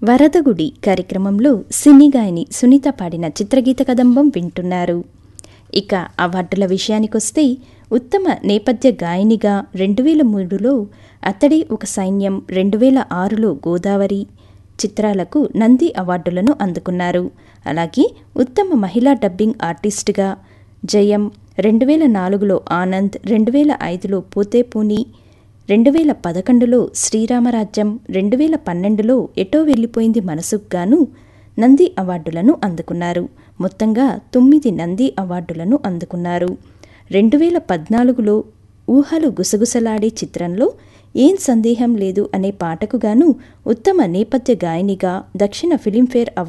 వరదగుడి కార్యక్రమంలో సినీ గాయని సునీత పాడిన చిత్రగీత కదంబం వింటున్నారు ఇక అవార్డుల విషయానికొస్తే ఉత్తమ నేపథ్య గాయనిగా రెండు వేల మూడులో అతడే ఒక సైన్యం రెండు వేల ఆరులో గోదావరి చిత్రాలకు నంది అవార్డులను అందుకున్నారు అలాగే ఉత్తమ మహిళా డబ్బింగ్ ఆర్టిస్టుగా జయం రెండు వేల నాలుగులో ఆనంద్ రెండు వేల ఐదులో పోతే పూని రెండు వేల పదకొండులో శ్రీరామరాజ్యం రెండు వేల పన్నెండులో ఎటో వెళ్ళిపోయింది మనసుకు గాను నంది అవార్డులను అందుకున్నారు మొత్తంగా తొమ్మిది నంది అవార్డులను అందుకున్నారు రెండు వేల పద్నాలుగులో ఊహలు గుసగుసలాడే చిత్రంలో ఏం సందేహం లేదు అనే పాటకు గాను ఉత్తమ నేపథ్య గాయనిగా దక్షిణ ఫిలింఫేర్ అవార్డు